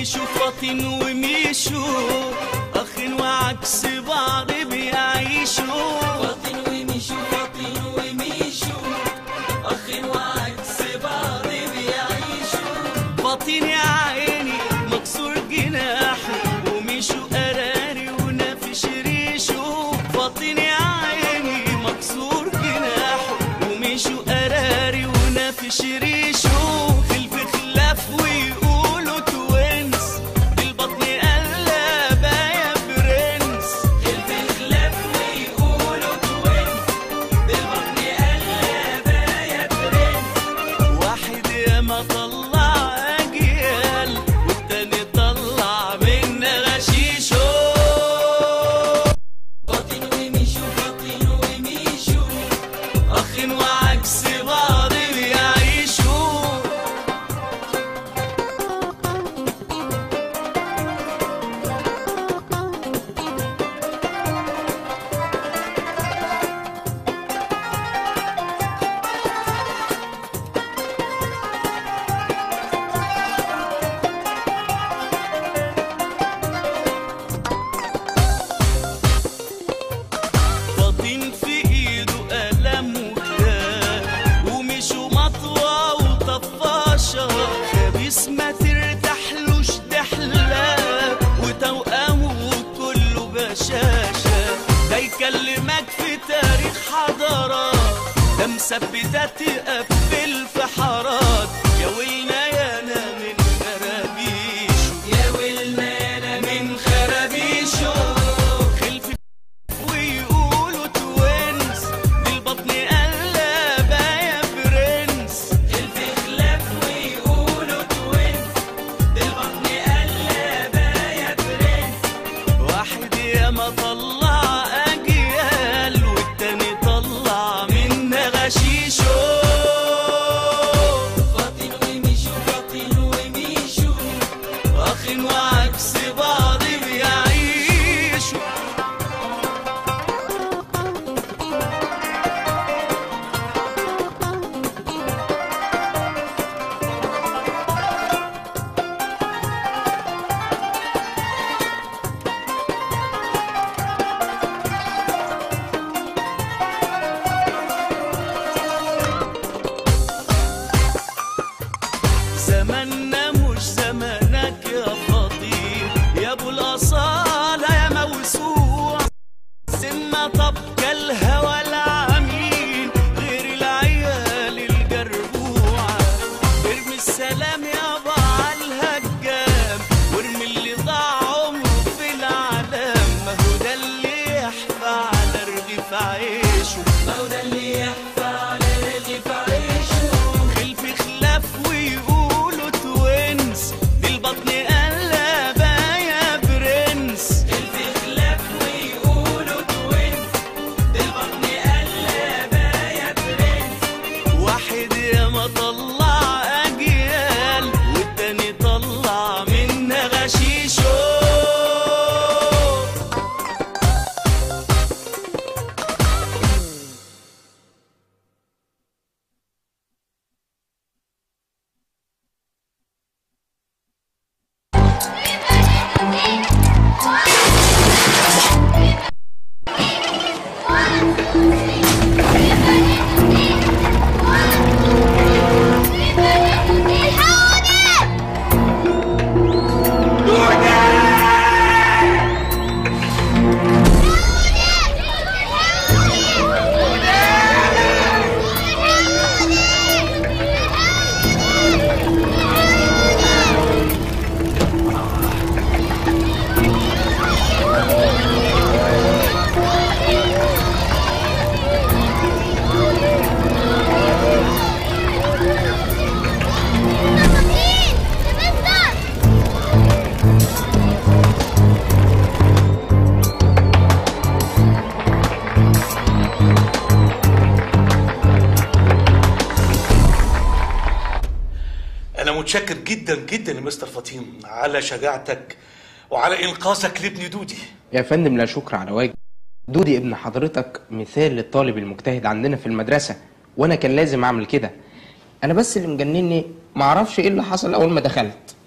وميشو فاطين وميشو اخ وعكس بعض بيعيشوا فاطين وميشو فاطين وميشو أخ وعكس بعض بيعيشوا فاطين يا عيني مكسور جناحه وميشو قراري ونافش ريشه فاطين يا عيني مكسور جناحه وميشو قراري ونافش ريشه خلف خلاف ويقولوا توينس بالبطن قلبة يا برنس خلف الخلاف ويقولوا توينز بالبطن قلبة يا برنس واحد يا ما طلع اجيال والتاني طلع منا غشيشه فاطين وميشو فاطين وميشو اخ وعكس بعض بيعيشوا فاطين في ايده قلم وكتاب ومشوا مطوى وطفاشة خبيث ما ترتاحلوش دحلة وتوأمه كله بشاشة ده يكلمك في تاريخ حضارات ده مثبتة تقفل في حارات يا ويلنا يا انا من خرابيشه يا ويلنا أنا من خرابيشو خلف ويقولوا توينز بالبطن قلبة يا برنس خلف خلاف ويقولوا توينز بالبطن قلبة يا برنس واحد يا ما طلع اجيال والتاني طلع منا غشيشه فاطين وميشو فاطين وميشو اخ وعكس بعض بيعيشوا زماننا مش زمانك يا فضيل يا ابو الاصاله يا موسوع سمة طب كالهوى العميل غير العيال الجربوعة ارمي السلام يابا على الهجام وارمي اللي ضاع عمره في العالم ما هو ده اللي يحفى على رغيف عيشه ما هو ده اللي يحفى على رغيف عيشه خلف خلاف ويقولوا توينز بالبطن قلبة يا برنس خلف خلاف ويقولوا توينز بالبطن قلبة يا برنس واحد يا ما طلع اجيال والتاني طلع منا غشيشه أنا متشكر جدا جدا يا مستر فطين على شجاعتك وعلى إنقاذك لابني دودي يا فندم لا شكر على واجب دودي ابن حضرتك مثال للطالب المجتهد عندنا في المدرسة وانا كان لازم اعمل كده انا بس اللي مجنني معرفش ايه اللي حصل اول ما دخلت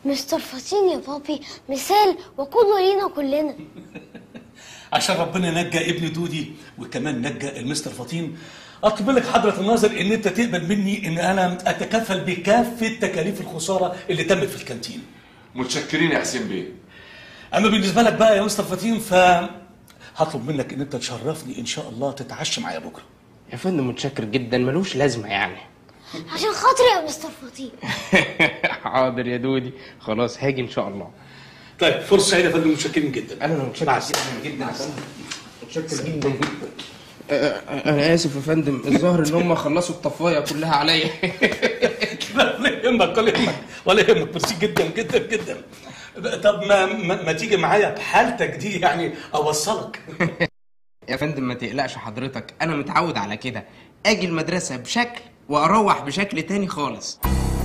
مستر فطين يا بابي مثال وقدوة لينا كلنا عشان ربنا نجى ابن دودي وكمان نجى المستر فطين اطلب لك حضره الناظر ان انت تقبل مني ان انا اتكفل بكافه تكاليف الخساره اللي تمت في الكانتين متشكرين يا حسين بيه اما بالنسبه لك بقى يا مستر فطين ف هطلب منك ان انت تشرفني ان شاء الله تتعشى معايا بكره يا فندم متشكر جدا ملوش لازمه يعني عشان خاطري يا مستر فطين حاضر يا دودي خلاص هاجي ان شاء الله طيب فرصه سعيده يا فندم متشكرين جدا انا متشكر مع جدا السلامه جدا يا فندم متشكر جدا جدا أه، أه، انا اسف يا فندم الظاهر ان هم خلصوا الطفايه كلها عليا لا ولا يهمك ولا يهمك ولا يهمك ميرسي جدا جدا جدا طب ما, ما, ما تيجي معايا بحالتك دي يعني اوصلك يا فندم ما تقلقش حضرتك انا متعود على كده اجي المدرسه بشكل واروح بشكل تاني خالص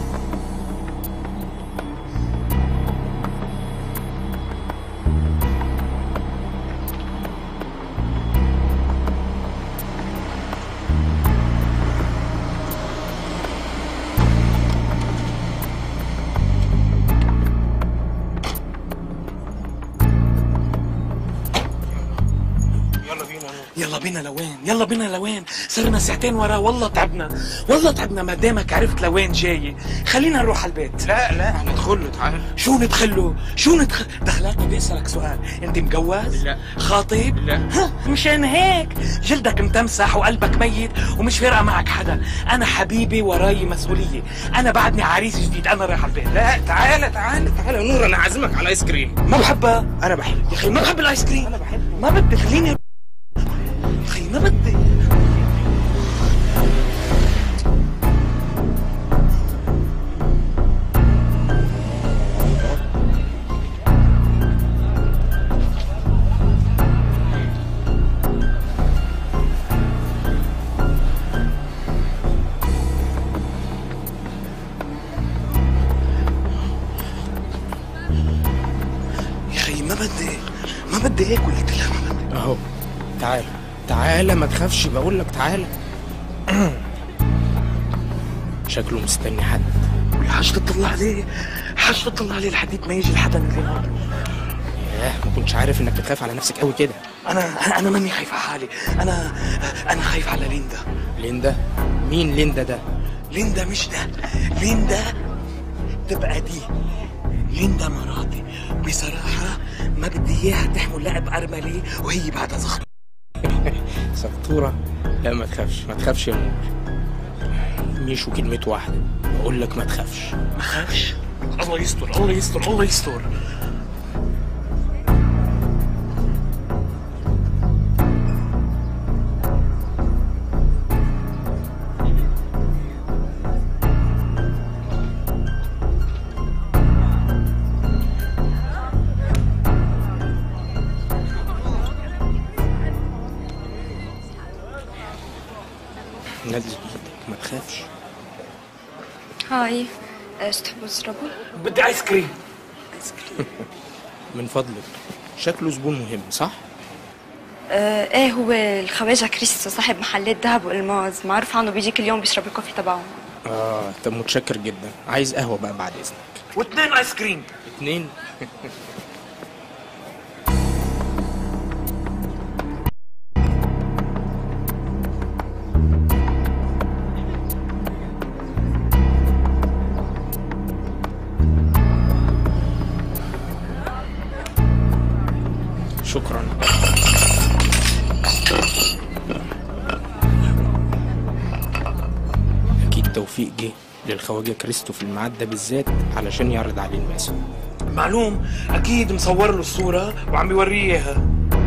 يلا بينا لوين يلا بينا لوين صرنا ساعتين ورا والله تعبنا والله تعبنا ما دامك عرفت لوين جاي خلينا نروح على البيت لا لا ندخل له تعال شو ندخله شو ندخل دخلاتني بيسألك سؤال انت مجوز لا. خاطب لا. ها مشان هيك جلدك متمسح وقلبك ميت ومش فارقه معك حدا انا حبيبي وراي مسؤوليه انا بعدني عريس جديد انا رايح على البيت لا تعالى تعالى تعالى يا نور انا عازمك على ايس كريم ما بحبها انا بحبه يا اخي ما بحب الايس كريم انا بحبه ما بدي خليني يا اخي ما بدي يا اخي ما بدي ما بدي هيك قلت لها ما بدي اهو تعالى تعالى ما تخافش بقول لك تعالى شكله مستني حد حاج تطلع عليه حاج تطلع عليه لحد ما يجي الحدا اللي هون ياه ما كنتش عارف انك بتخاف على نفسك قوي كده انا انا انا ماني خايف على حالي انا انا خايف على ليندا ليندا مين ليندا ده ليندا مش ده ليندا تبقى دي ليندا مراتي بصراحة ما بدي اياها تحمل لعب ارملي وهي بعدها زخم سطورة لا ما تخافش ما تخافش يا نور ميشو كلمته واحدة بقول لك ما تخافش ما خافش الله يستر الله يستر الله يستر نزل ايدك ما تخافش هاي ايش تحبوا تشربوا؟ بدي ايس كريم ايس كريم من فضلك شكله زبون مهم صح؟ آه ايه هو الخواجة كريستو صاحب محلات ذهب والماس معروف عنه بيجي كل يوم بيشرب الكوفي تبعه اه طب متشكر جدا عايز قهوة بقى بعد اذنك واثنين ايس كريم اتنين شكرا اكيد توفيق جه للخواجه كريستو في الميعاد ده بالذات علشان يعرض عليه الماسة معلوم اكيد مصور له الصورة وعم بيوريه اياها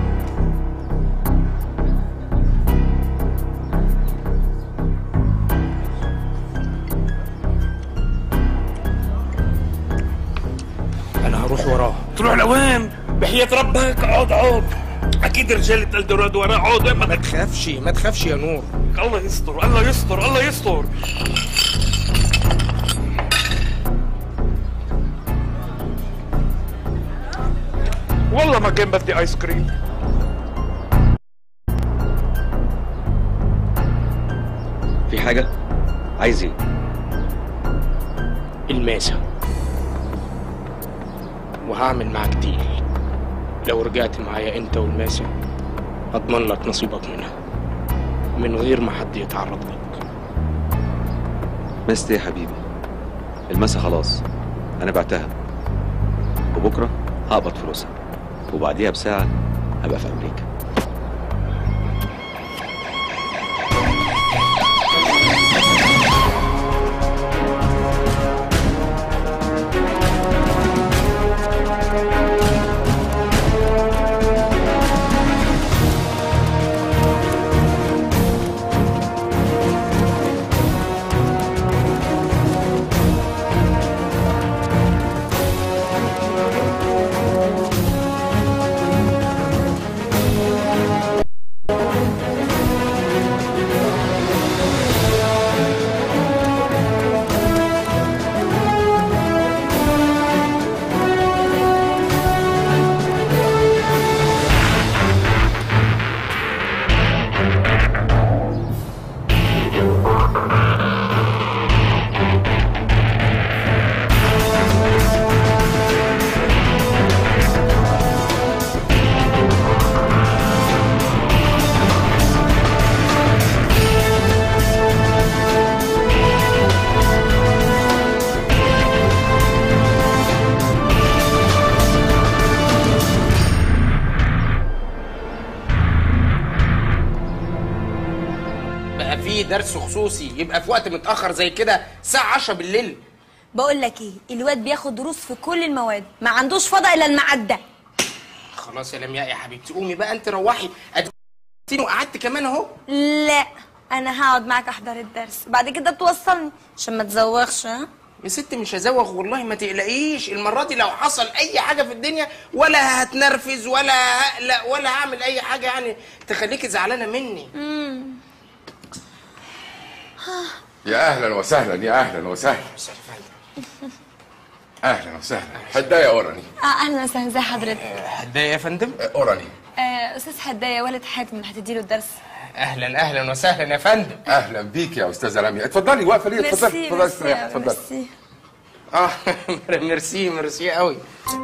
انا هروح وراه تروح لوين بحياة ربك اقعد اقعد اكيد رجال الدوراد وراه اقعد ما ما تخافش ما تخافش يا نور الله يستر الله يستر الله يستر والله ما كان بدي ايس كريم في حاجة؟ عايز ايه؟ الماسة وهعمل معاك ديل لو رجعت معايا انت والماسة اضمن لك نصيبك منها من غير ما حد يتعرض لك مست يا حبيبي المسا خلاص انا بعتها وبكره هقبض فلوسها وبعديها بساعه هبقى في امريكا بقى في درس خصوصي يبقى في وقت متاخر زي كده الساعه 10 بالليل بقول لك ايه الواد بياخد دروس في كل المواد ما عندوش فضا الا الميعاد ده خلاص يا لمياء يا حبيبتي قومي بقى انت روحي اديني وقعدت كمان اهو لا انا هقعد معاك احضر الدرس بعد كده توصلني عشان ما تزوغش ها يا ست مش هزوغ والله ما تقلقيش المرة دي لو حصل أي حاجة في الدنيا ولا هتنرفز ولا هقلق ولا هعمل أي حاجة يعني تخليكي زعلانة مني يا اهلا وسهلا يا اهلا وسهلا اهلا وسهلا حدايه اوراني اه اهلا وسهلا ازي حضرتك هدايا يا فندم اوراني آه استاذ حدايه والد حاتم اللي هتديله الدرس أهلا أهلا وسهلا يا فندم اهلا بيك يا استاذه لميا اتفضلي واقفه ليه اتفضلي ميرسي اتفضلي ميرسي استريحي يا اتفضلي ميرسي اه ميرسي ميرسي قوي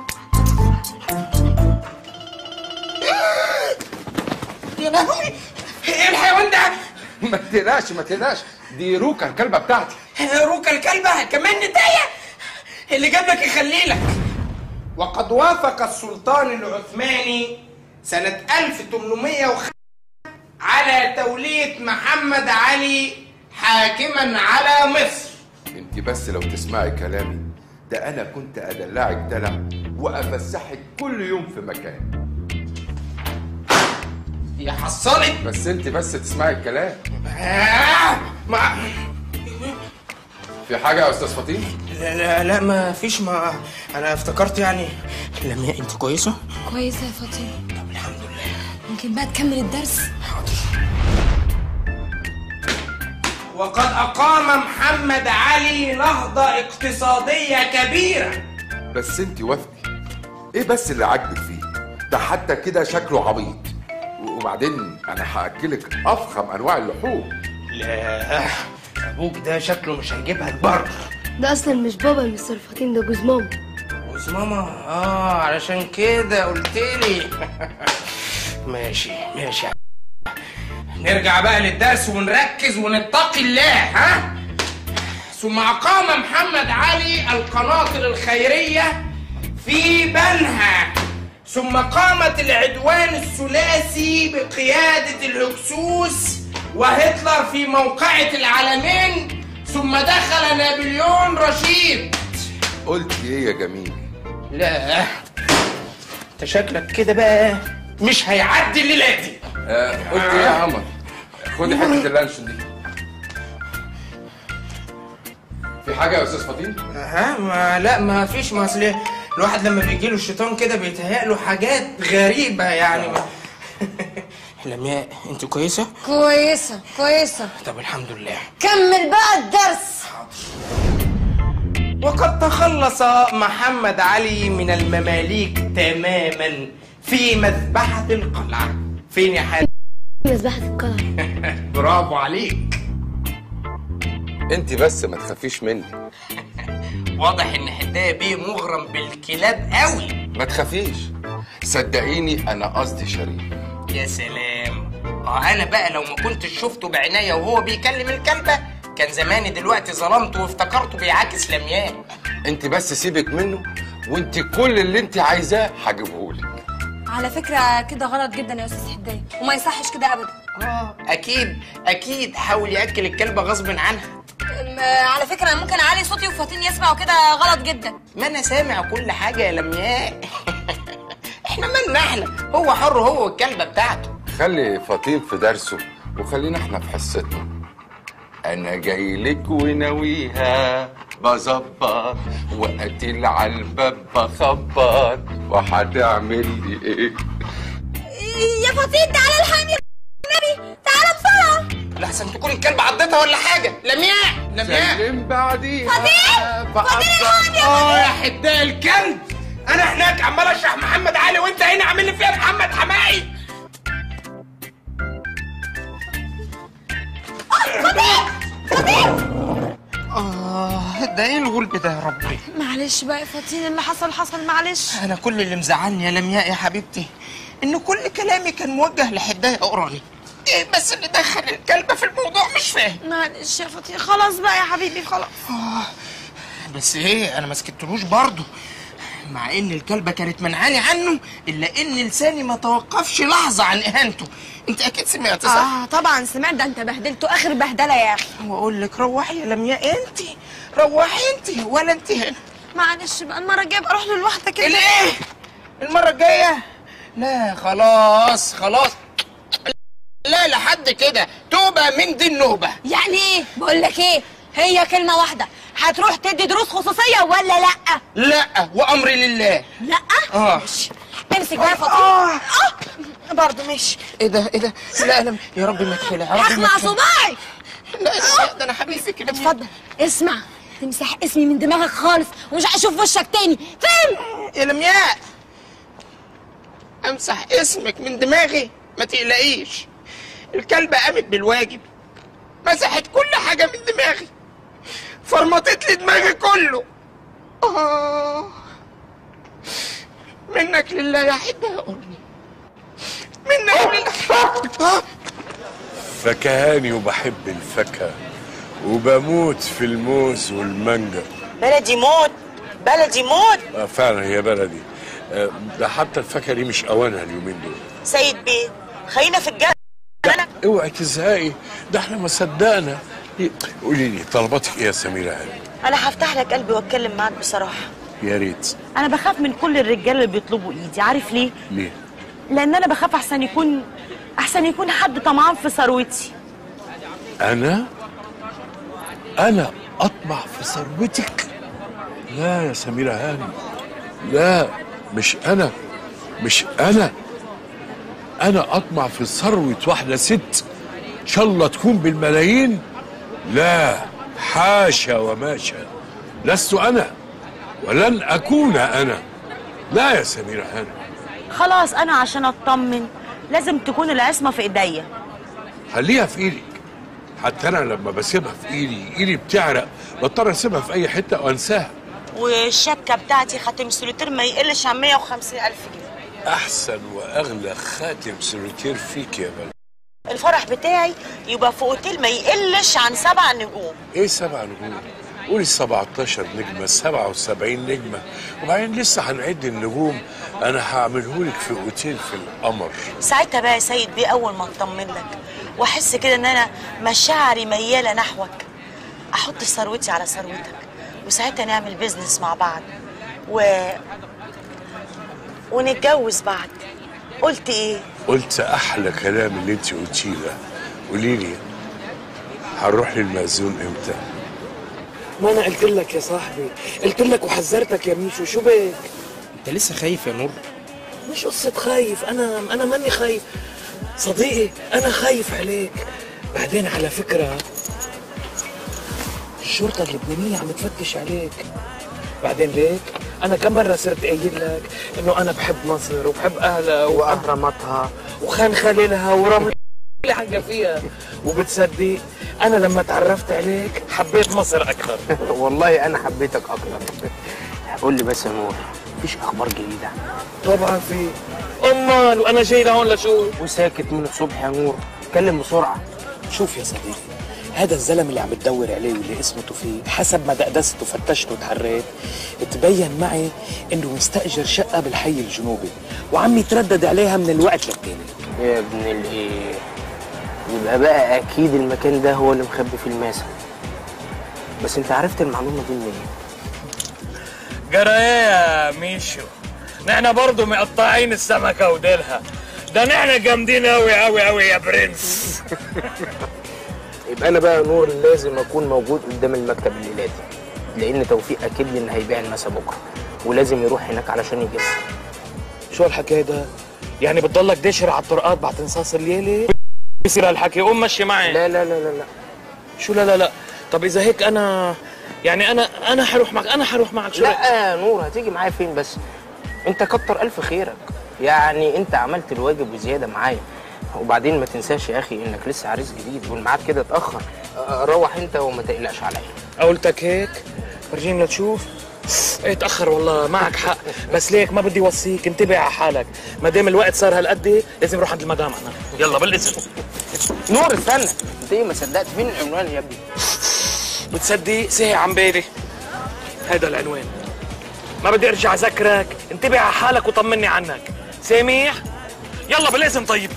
يا لهوي ايه الحيوان ده؟ ما تقلقش ما تقلقش دي روكا الكلبه بتاعتي روكا الكلبة كمان نداية اللي جاب لك يخلي لك وقد وافق السلطان العثماني سنة 1805 على تولية محمد علي حاكما على مصر انت بس لو تسمعي كلامي ده انا كنت ادلعك دلع وافسحك كل يوم في مكان يا حصلت بس انت بس تسمعي الكلام آه ما في حاجه يا استاذ فطين لا لا لا ما فيش ما انا افتكرت يعني لمياء انت كويسه كويسه يا فاطمه طب الحمد لله ممكن بقى تكمل الدرس وقد اقام محمد علي نهضه اقتصاديه كبيره بس انت وافقي ايه بس اللي عاجبك فيه ده حتى كده شكله عبيط وبعدين انا هاكلك افخم انواع اللحوم لا ابوك ده شكله مش هيجيبها البر ده اصلا مش بابا يا مستر فاطين ده جوز ماما جوز ماما اه علشان كده قلت لي ماشي ماشي نرجع بقى للدرس ونركز ونتقي الله ها ثم أقام محمد علي القناطر الخيرية في بنها ثم قامت العدوان الثلاثي بقيادة الهكسوس وهتلر في موقعة العالمين ثم دخل نابليون رشيد قلت ايه يا جميل لا انت شكلك كده بقى مش هيعدي الليله دي آه قلت ايه يا عمر خدي حته اللانشون دي في حاجه يا استاذ فطين ها ما لا ما فيش ما اصل الواحد لما بيجي له الشيطان كده بيتهيأ له حاجات غريبه يعني ما... لمياء انت كويسه كويسه كويسه طب الحمد لله كمل بقى الدرس وقد تخلص محمد علي من المماليك تماما في مذبحة القلعة فين يا حاج مذبحة القلعة برافو عليك انت بس ما تخافيش مني واضح ان حدايه بيه مغرم بالكلاب قوي ما تخافيش صدقيني انا قصدي شريف يا سلام اه انا بقى لو ما كنتش شفته بعناية وهو بيكلم الكلبه كان زماني دلوقتي ظلمته وافتكرته بيعاكس لمياء انت بس سيبك منه وانت كل اللي انت عايزاه هجيبهولك على فكره كده غلط جدا يا استاذ حدايه وما يصحش كده ابدا اه اكيد اكيد حاول ياكل الكلبه غصب عنها أم، على فكره انا ممكن اعلي صوتي وفاتين يسمع وكده غلط جدا ما انا سامع كل حاجه يا لمياء احنا مالنا احنا هو حر هو والكلبه بتاعته خلي فطين في درسه وخلينا احنا في حصتنا انا جاي لك وناويها بظبط وقتل على الباب بخبط وهتعمل لي ايه يا فطين تعالى الحقني يا النبي تعالى بسرعه لحسن تكون الكلبه عضتها ولا حاجه لمياء لمياء سلم بعديها فطين فأفضل- اه يا حداء الكلب انا هناك عمال اشرح محمد علي وانت هنا عامل لي فيها محمد حماقي اه ده ايه الغلب ده يا ربي معلش بقى يا فطين اللي حصل حصل معلش انا كل اللي مزعلني يا لمياء يا حبيبتي ان كل كلامي كان موجه لحدايه قراني ايه بس اللي دخل الكلبه في الموضوع مش فاهم معلش يا فطين خلاص بقى يا حبيبي خلاص بس ايه انا ما سكتلوش برضه مع ان الكلبه كانت منعاني عنه الا ان لساني ما توقفش لحظه عن اهانته انت اكيد سمعت صح اه طبعا سمعت ده انت بهدلته اخر بهدله يا اخي واقول لك روحي يا لمياء انت روحي انت ولا انت هنا معلش بقى المره الجايه ابقى اروح له لوحدك كده الايه المره الجايه لا خلاص خلاص لا لحد كده توبه من دي النوبه يعني ايه بقول لك ايه هي كلمه واحده هتروح تدي دروس خصوصيه ولا لا لا وامري لله لا اه امسك بقى يا فطين آه. اه برضه ماشي ايه ده ايه ده لا لا يا رب ما تخلع يا رب ما اخلع تخلع صباعي لا لا ده انا حبيبي كده اتفضل اسمع تمسح اسمي من دماغك خالص ومش هشوف وشك تاني فاهم يا لمياء امسح اسمك من دماغي ما تقلقيش الكلبة قامت بالواجب مسحت كل حاجة من دماغي فرمطت لي دماغي كله آه منك لله يا حدة يا أمي منك لله آه. فكهاني وبحب الفاكهة وبموت في الموز والمانجا بلدي موت بلدي موت آه فعلا هي بلدي آه، ده حتى الفاكهة دي مش أوانها اليومين دول سيد بيه خلينا في الجنة انا اوعي تزهقي ده احنا ما صدقنا قولي لي طلباتك ايه يا سميرة هاني انا هفتح لك قلبي واتكلم معاك بصراحه يا ريت انا بخاف من كل الرجاله اللي بيطلبوا ايدي عارف ليه ليه لان انا بخاف احسن يكون احسن يكون حد طمعان في ثروتي انا انا اطمع في ثروتك لا يا سميرة هاني لا مش انا مش انا انا اطمع في ثروة واحدة ست ان شاء الله تكون بالملايين لا حاشا وماشا لست انا ولن اكون انا لا يا سميرة هاني خلاص انا عشان اطمن لازم تكون العصمه في ايديا خليها في ايدك حتى انا لما بسيبها في ايدي ايدي بتعرق بضطر اسيبها في اي حته وانساها والشبكه بتاعتي خاتم سوليتير ما يقلش عن 150 الف جنيه احسن واغلى خاتم سوليتير فيك يا بلد الفرح بتاعي يبقى في اوتيل ما يقلش عن سبع نجوم ايه سبع نجوم قولي 17 نجمه 77 نجمه وبعدين لسه هنعد النجوم انا هعملهولك في اوتيل في القمر ساعتها بقى يا سيد بيه اول ما اطمن لك واحس كده ان انا مشاعري مياله نحوك احط ثروتي على ثروتك وساعتها نعمل بيزنس مع بعض و ونتجوز بعد قلت ايه قلت احلى كلام اللي انت قلتيه ده قولي لي هنروح للمأذون امتى ما انا قلت لك يا صاحبي قلت لك وحذرتك يا ميشو شو بك انت لسه خايف يا نور مش قصة خايف انا انا ماني خايف صديقي انا خايف عليك بعدين على فكرة الشرطة اللبنانية عم تفتش عليك بعدين ليك انا كم مرة صرت قايل لك انه انا بحب مصر وبحب اهلها واهراماتها وخان خليلها ورمل كل حاجة فيها وبتصدق انا لما تعرفت عليك حبيت مصر اكثر والله انا حبيتك اكتر قول لي بس يا نور مفيش اخبار جديده طبعا في امال وانا جاي لهون لشوف وساكت من الصبح يا نور اتكلم بسرعه شوف يا صديقي هذا الزلم اللي عم تدور عليه واللي اسمه توفيق حسب ما دقدست وفتشت وتحريت تبين معي انه مستاجر شقه بالحي الجنوبي وعم يتردد عليها من الوقت للتاني يا ابن الايه يبقى بقى اكيد المكان ده هو اللي مخبي فيه الماسة بس انت عرفت المعلومه دي منين جرى ايه يا ميشو نحن برضه مقطعين السمكه وديلها ده نحن جامدين قوي قوي قوي يا برنس يبقى انا بقى يا نور لازم اكون موجود قدام المكتب الليلاتي لان توفيق اكيد لي ان هيبيع المسا بكره ولازم يروح هناك علشان يجس شو الحكايه ده يعني بتضلك دشر على الطرقات بعد انصاص الليله بيصير هالحكي قوم مشي معي لا لا لا لا لا شو لا لا لا طب اذا هيك انا يعني انا انا حروح معك انا حروح معك شو رأيك؟ لا يا نور هتيجي معايا فين بس انت كتر الف خيرك يعني انت عملت الواجب وزياده معايا وبعدين ما تنساش يا اخي انك لسه عريس جديد والميعاد كده اتاخر اه، روح انت وما تقلقش عليا قولتك هيك فرجينا لتشوف ايه تاخر والله معك حق بس ليك ما بدي وصيك انتبه على حالك ما دام الوقت صار هالقد لازم نروح عند المدام انا يلا بالاذن نور استنى انت ايه ما صدقت فين العنوان يا ابني بتصدق سهي عم بالي هيدا العنوان ما بدي ارجع اذكرك انتبه على حالك وطمني عنك سامح يلا بالاذن طيب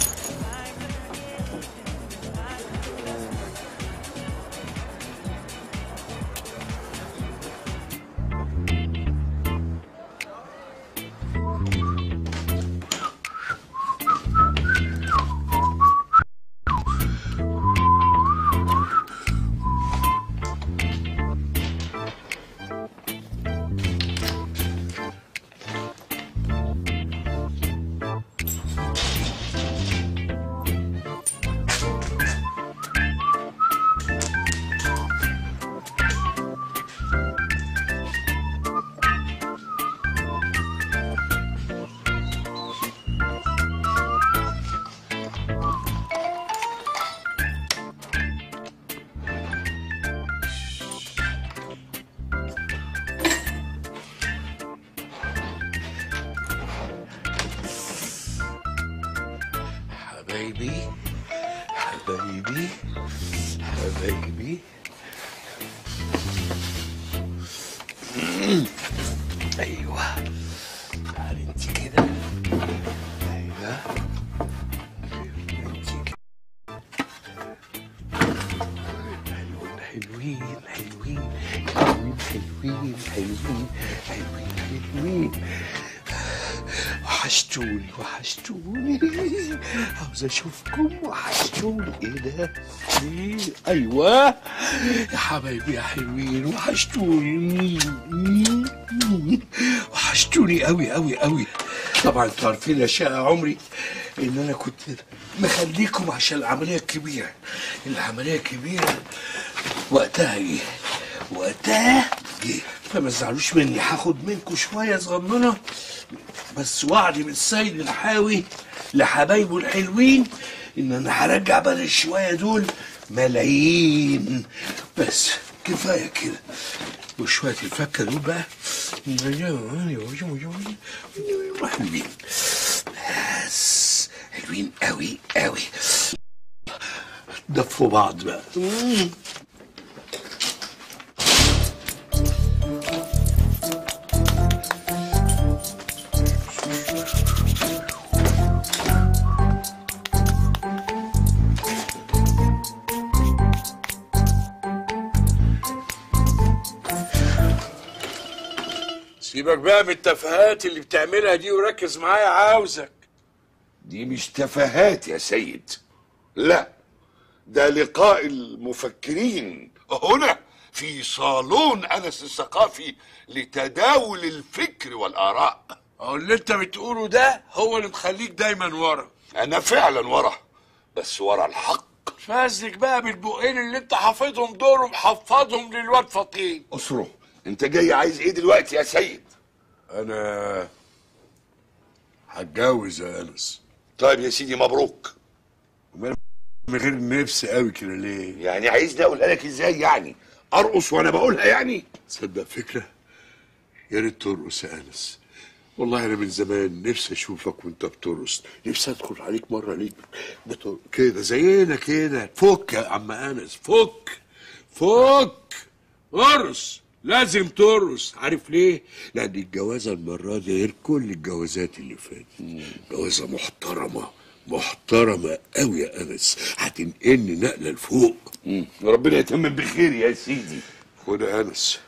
حبايبي حبايبي حبايبي ايوه تعالي انت كده ايوه انت كده حلوين حلوين حلوين حلوين حلوين حلوين حلوين حلوين وحشتوني وحشتوني عاوز اشوفكم وحشتوني ايه ده ايه ايوه يا حبايبي يا حلوين وحشتوني وحشتوني قوي قوي قوي طبعا انتوا عارفين يا شقة عمري ان انا كنت مخليكم عشان العمليه الكبيره العمليه الكبيره وقتها جه وقتها جه فما تزعلوش مني هاخد منكم شويه صغننه بس وعدي من السيد الحاوي لحبايبه الحلوين ان انا هرجع بدل الشويه دول ملايين بس كفايه كده وشويه الفكه دول بقى حلوين بس حلوين قوي قوي دفوا بعض بقى سيبك بقى من التفاهات اللي بتعملها دي وركز معايا عاوزك دي مش تفاهات يا سيد لا ده لقاء المفكرين هنا في صالون انس الثقافي لتداول الفكر والاراء اهو اللي انت بتقوله ده هو اللي مخليك دايما ورا انا فعلا ورا بس ورا الحق فازك بقى بالبقين اللي انت حافظهم دول ومحفظهم للواد فطين اسره انت جاي عايز ايه دلوقتي يا سيد انا هتجوز يا انس طيب يا سيدي مبروك من غير نفس قوي كده ليه يعني عايزني اقولها لك ازاي يعني ارقص وانا بقولها يعني تصدق فكره يا ريت ترقص يا انس والله انا من زمان نفسي اشوفك وانت بترقص نفسي ادخل عليك مره ليك بتر... كده زينا كده فك يا عم انس فك فك ارقص لازم ترقص عارف ليه؟ لان الجوازه المره دي غير كل الجوازات اللي فاتت جوازه محترمه محترمه قوي يا انس هتنقلني نقله لفوق ربنا يتمم بخير يا سيدي خد يا انس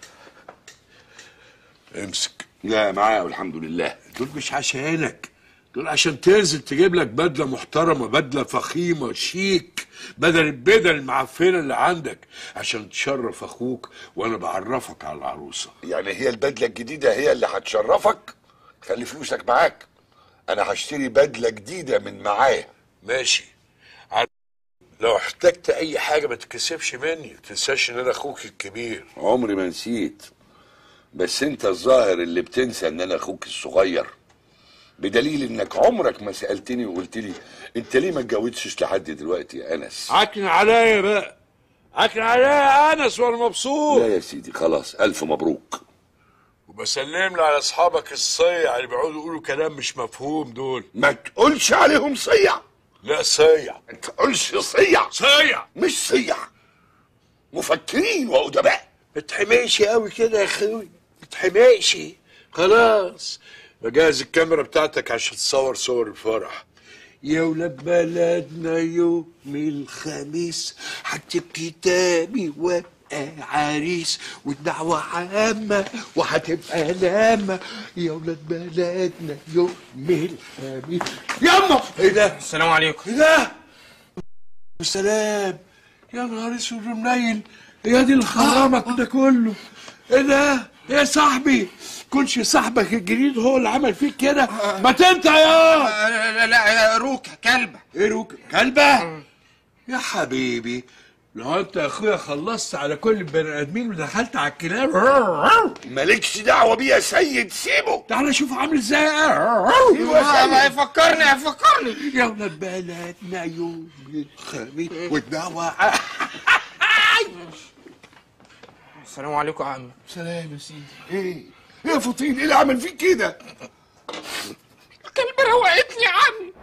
امسك لا معاه والحمد لله دول مش عشانك دول عشان تنزل تجيب لك بدله محترمه بدله فخيمه شيك بدل البدل المعفنه اللي عندك عشان تشرف اخوك وانا بعرفك على العروسه يعني هي البدله الجديده هي اللي هتشرفك خلي فلوسك معاك انا هشتري بدله جديده من معايا ماشي عارف لو احتجت اي حاجه ما تكسفش مني ما تنساش ان انا اخوك الكبير عمري ما نسيت بس انت الظاهر اللي بتنسى ان انا اخوك الصغير بدليل انك عمرك ما سالتني وقلت لي انت ليه ما اتجوزتش لحد دلوقتي يا انس عكن عليا بقى عكن عليا يا انس وانا مبسوط لا يا سيدي خلاص الف مبروك وبسلم لي على اصحابك الصيع اللي بيقعدوا يقولوا كلام مش مفهوم دول ما تقولش عليهم صيع لا صيع ما تقولش صيع صيع مش صيع مفكرين وادباء ما تحميش قوي كده يا اخوي ما تحميش خلاص بجهز الكاميرا بتاعتك عشان تصور صور الفرح يا ولاد بلدنا يوم الخميس هكتب كتابي وابقى عريس والدعوة عامة وهتبقى لامة يا ولاد بلدنا يوم الخميس ياما ايه ده؟ السلام عليكم ايه ده؟ السلام يا نهار اسود ومنيل هي دي اللي خرمك ده كله ايه ده؟ ايه يا صاحبي؟ كنش صاحبك الجديد هو اللي عمل فيك كده ما تنطق يا لا لا روكا كلبة ايه روكا كلبة يا حبيبي لو انت يا اخويا خلصت على كل البني ادمين ودخلت على الكلاب مالكش دعوه بيه يا سيد سيبه تعالى شوف عامل ازاي ما يفكرني يفكرني يا ولاد بلدنا يوم الخميس والدعوة السلام عليكم يا عم سلام يا سيدي ايه ايه يا فطين ايه اللي عمل فيك كده الكلبة روقتني يا عم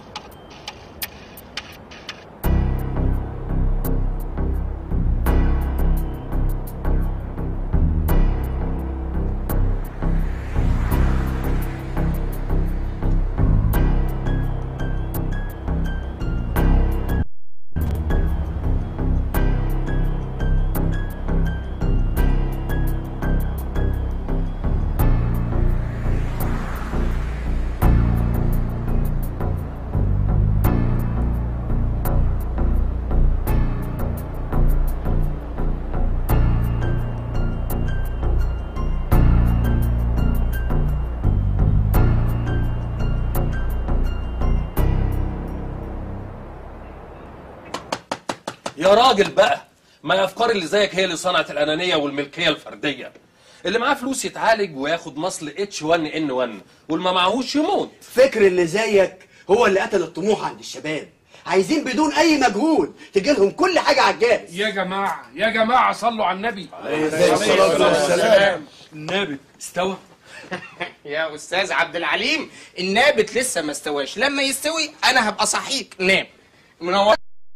يا راجل بقى ما الافكار اللي زيك هي اللي صنعت الانانيه والملكيه الفرديه اللي معاه فلوس يتعالج وياخد مصل اتش 1 ان 1 واللي ما معهوش يموت فكر اللي زيك هو اللي قتل الطموح عند الشباب عايزين بدون اي مجهود تجي لهم كل حاجه على الجاهز يا جماعة يا جماعة صلوا على النبي عليه الصلاة والسلام. النابت استوى يا استاذ عبد العليم النابت لسه ما استواش لما يستوي انا هبقى صحيك نام منور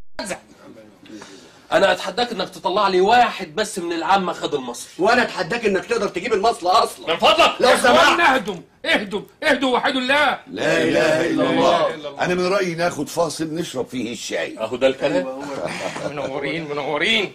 انا اتحداك انك تطلع لي واحد بس من العامه خد المصل وانا اتحداك انك تقدر تجيب المصل اصلا من فضلك لو سمحت اخوانا اهدوا اهدوا اهدوا وحدوا الله لا اله الا الله انا من رايي ناخد فاصل نشرب فيه الشاي اهو ده الكلام منورين منورين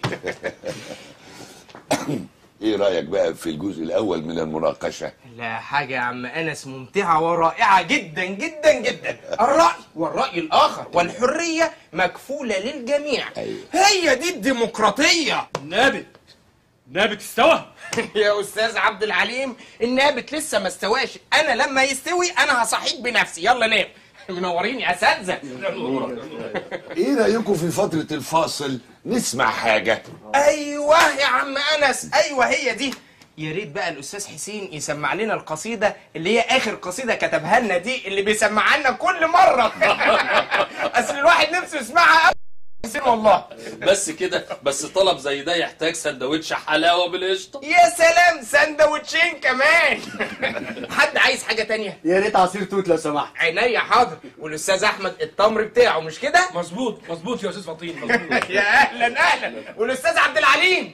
ايه رايك بقى في الجزء الاول من المناقشه لا حاجة يا عم أنس ممتعة ورائعة جدا جدا جدا الرأي والرأي الآخر والحرية مكفولة للجميع هي دي الديمقراطية نابت نابت استوى يا أستاذ عبد العليم النابت لسه ما استواش أنا لما يستوي أنا هصحيك بنفسي يلا نام منورين يا أساتذة ايه رايكم في فتره الفاصل نسمع حاجه أيوه يا عم أنس أيوه هي دي يا ريت بقى الاستاذ حسين يسمع لنا القصيده اللي هي اخر قصيده كتبها لنا دي اللي بيسمعها لنا كل مره اصل الواحد نفسه يسمعها والله بس كده بس طلب زي ده يحتاج سندوتش حلاوه بالقشطه يا سلام سندوتشين كمان حد عايز حاجه تانية يا ريت عصير توت لو سمحت عينيا حاضر والاستاذ احمد التمر بتاعه مش كده مظبوط مظبوط يا استاذ فطين مظبوط يا اهلا اهلا والاستاذ عبد العليم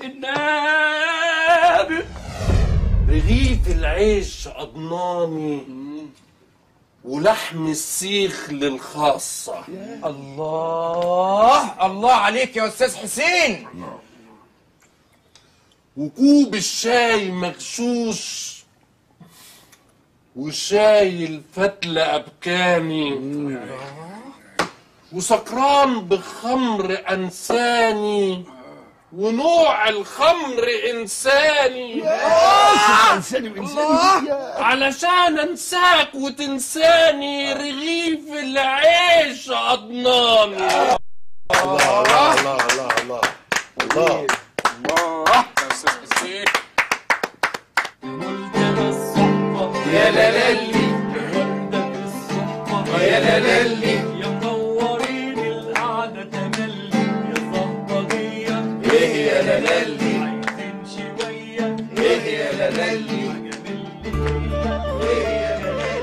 النبي رغيف العيش أضناني ولحم السيخ للخاصة الله الله عليك يا استاذ حسين وكوب الشاي مغشوش وشاي الفتلة أبكاني وسكران بخمر أنساني ونوع الخمر إنساني انساني الله علشان أنساك وتنساني رغيف العيش أضناني الله الله الله الله الله الله يا أستاذ حسين يا لالي يا لالي يا منورين القعدة تملي يا صهبجية ايه يا لالي عايزين شوية ايه يا لالي ايه يا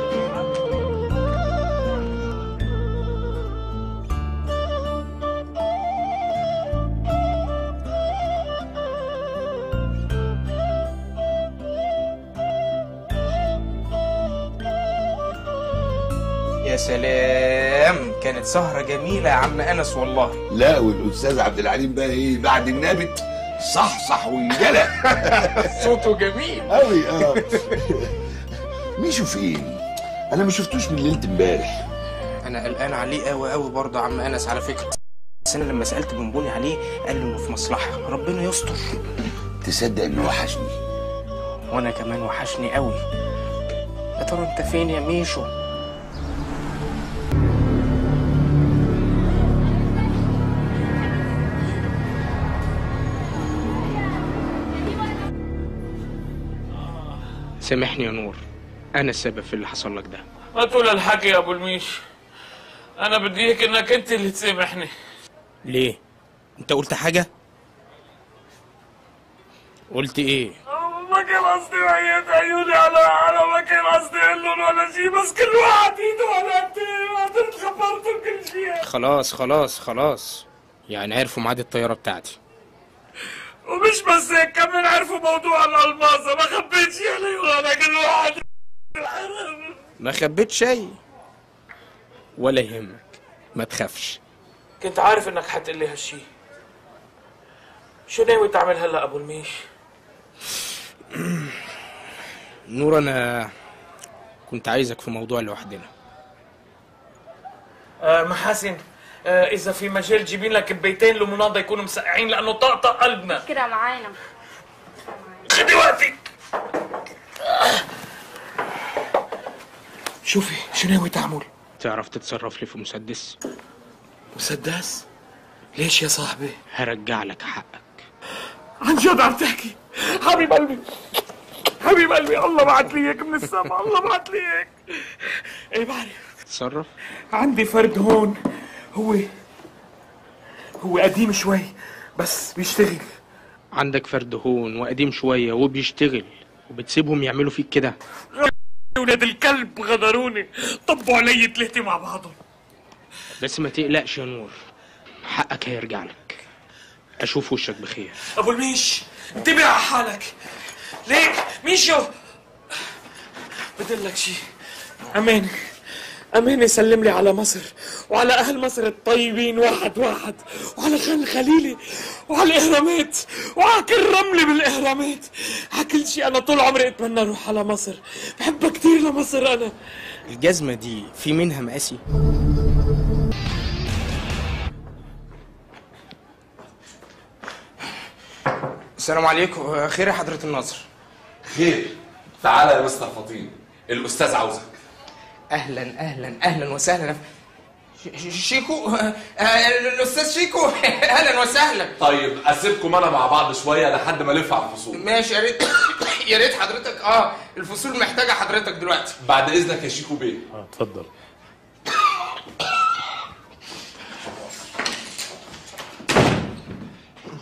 يا سلام كانت سهرة جميلة يا عم أنس والله لا والاستاذ عبد العليم بقى ايه بعد النابت صحصح وانجلى صوته جميل قوي اه ميشو فين انا ما شفتوش من ليله امبارح أنا قلقان عليه قوي قوي برضه يا عم أنس على فكرة بس أنا لما سألت بنبوني عليه قال لي إنه في مصلحة ربنا يستر تصدق انه وحشني وأنا كمان وحشني قوي يا ترى أنت فين يا ميشو سامحني يا نور أنا السبب في اللي حصل لك ده ما تقول الحكي يا ابو الميش انا بدي هيك انك انت اللي تسامحني ليه؟ أنت قلت حاجة؟ قلت إيه؟ ما كان قصدي وعيت عيوني على على ما كان قصدي اقول لهم ولا شيء بس كل واحد ايده على قدرت خبرته كل شيء خلاص خلاص خلاص يعني عرفوا ميعاد الطيارة بتاعتي ومش بس هيك كمان عرفوا موضوع الالماظه ما خبيت شيء عليهم انا كل واحد ما خبيت شيء ولا يهمك ما تخافش كنت عارف انك حتقول لي هالشي شو ناوي تعمل هلا ابو الميش؟ نور انا كنت عايزك في موضوع لوحدنا آه محاسن آه اذا في مجال جيبين لك بيتين لمناضة يكونوا مسقعين لانه طقطق قلبنا كده معانا خدي وقتك شوفي شو ناوي تعمل؟ تعرف تتصرف لي في مسدس مسدس؟ ليش يا صاحبي؟ هرجع لك حقك عن جد عم تحكي حبيب قلبي حبيب قلبي الله بعت لي اياك من السما الله بعت لي اياك ايه بعرف تتصرف عندي فرد هون هو هو قديم شوي بس بيشتغل عندك فرد هون وقديم شوية وبيشتغل وبتسيبهم يعملوا فيك كده ولاد الكلب غدروني طبوا علي ثلاثة مع بعضهم بس ما تقلقش يا نور حقك هيرجع لك اشوف وشك بخير ابو الميش انتبه على حالك ليك ميشو بدلك شي امان امان يسلم لي على مصر وعلى اهل مصر الطيبين واحد واحد وعلى خان خليلي وعلى الاهرامات وعلى كل رمله بالاهرامات على كل شيء انا طول عمري اتمنى اروح على مصر بحبها كتير لمصر انا الجزمة دي في منها مقاسي السلام عليكم خير يا حضرة الناظر خير تعالى يا مستر فطين الاستاذ عاوزك اهلا اهلا اهلا وسهلا ش- ش- شيكو آه، آه، الاستاذ شيكو اهلا وسهلا طيب اسيبكم انا مع بعض شويه لحد ما الف على الفصول ماشي يا ريت يا ريت حضرتك اه الفصول محتاجه حضرتك دلوقتي بعد اذنك يا شيكو بيه اه اتفضل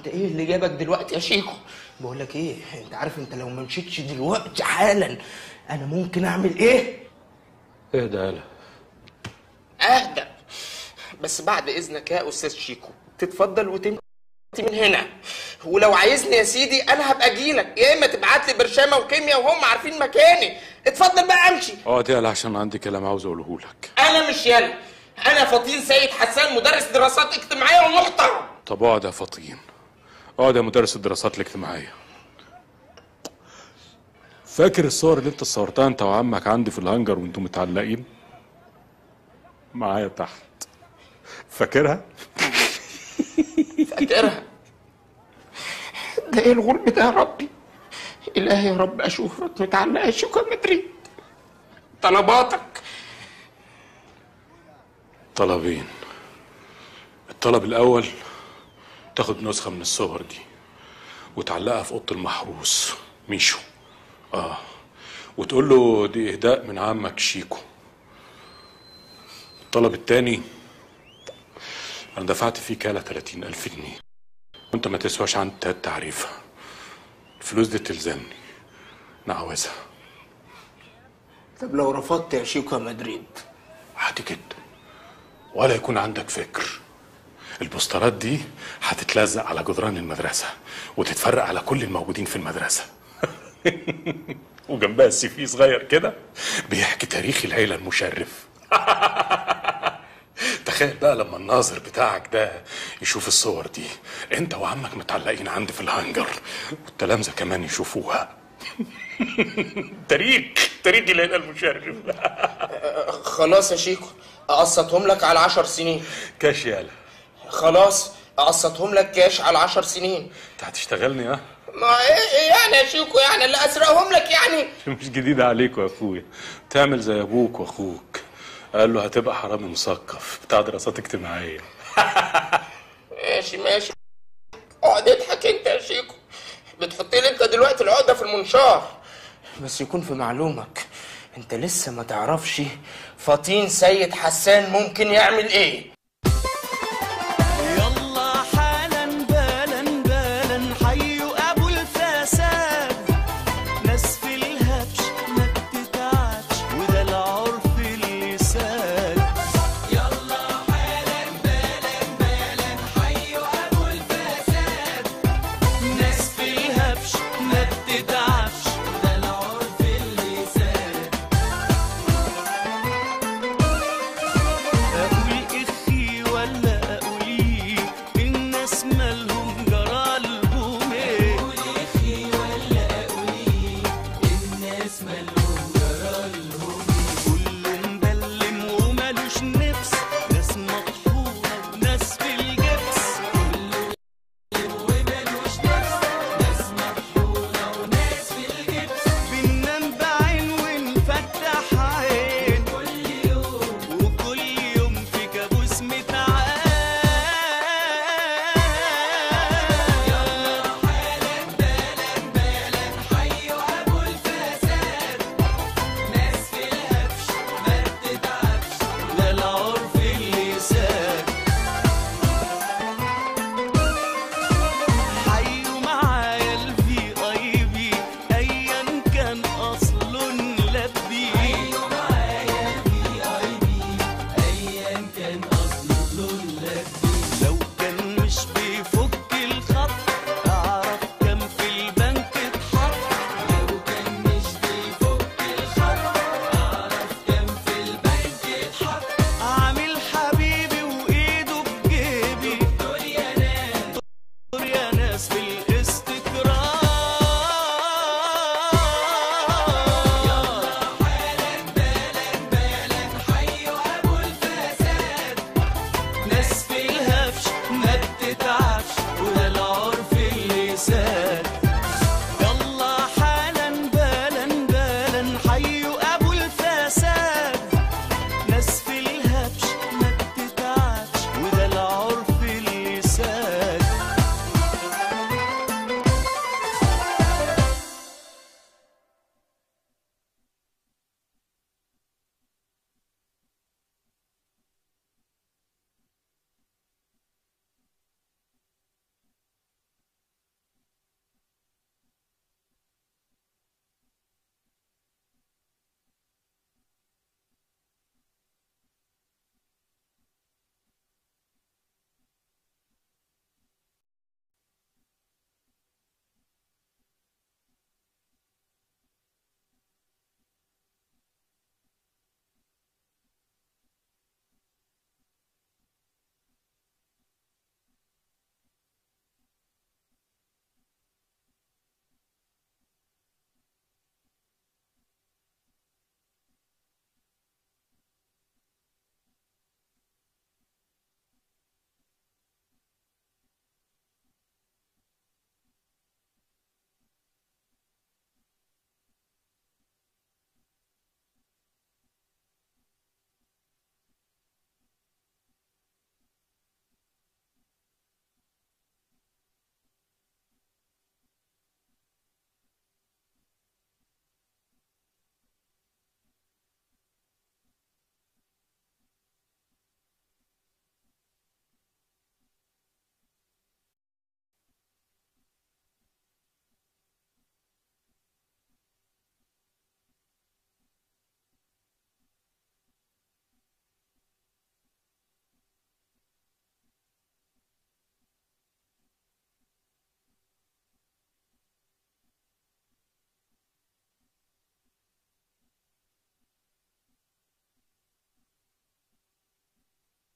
انت ايه اللي جابك دلوقتي يا شيكو بقول لك ايه انت عارف انت لو ما مشيتش دلوقتي حالا انا ممكن اعمل ايه اهدى يالا اهدى بس بعد اذنك يا استاذ شيكو تتفضل وتمشي من هنا ولو عايزني يا سيدي انا هبقى اجيلك يا اما تبعت لي برشامه وكيمياء وهم عارفين مكاني اتفضل بقى امشي اقعد يالا عشان عندي كلام عاوز اقوله لك انا مش يلا انا فطين سيد حسان مدرس دراسات اجتماعيه ومحترم طب اقعد يا فطين اقعد يا مدرس الدراسات الاجتماعيه فاكر الصور اللي انت صورتها انت وعمك عندي في الهانجر وانتم متعلقين معايا تحت فاكرها فاكرها ده ايه الغلب ده يا ربي الهي يا رب اشوفك متعلقه شوكه مدريد طلباتك طلبين الطلب الاول تاخد نسخه من الصور دي وتعلقها في اوضه المحروس ميشو اه وتقول له دي اهداء من عمك شيكو الطلب التاني انا دفعت فيه كاله 30 الف جنيه وانت ما تسواش عن تلات تعريفه الفلوس دي تلزمني انا عاوزها طب لو رفضت يا شيكو يا مدريد عادي جدا ولا يكون عندك فكر البوسترات دي هتتلزق على جدران المدرسة وتتفرق على كل الموجودين في المدرسة وجنبها السي في صغير كده بيحكي تاريخ العيلة المشرف تخيل بقى لما الناظر بتاعك ده يشوف الصور دي انت وعمك متعلقين عندي في الهانجر والتلامذة كمان يشوفوها تاريخ تاريخ العيلة المشرف خلاص يا شيكو اقسطهم لك على عشر سنين كاش يالا خلاص اقسطهم لك كاش على عشر سنين انت هتشتغلني ها ما ايه إيه يعني يا شيكو يعني اللي اسرقهم لك يعني مش جديدة عليك يا اخويا تعمل زي ابوك واخوك قال له هتبقى حرامي مثقف بتاع دراسات اجتماعية ماشي ماشي اقعد اضحك انت يا شيكو بتحط لي انت دلوقتي العقده في المنشار بس يكون في معلومك انت لسه ما تعرفش فطين سيد حسان ممكن يعمل ايه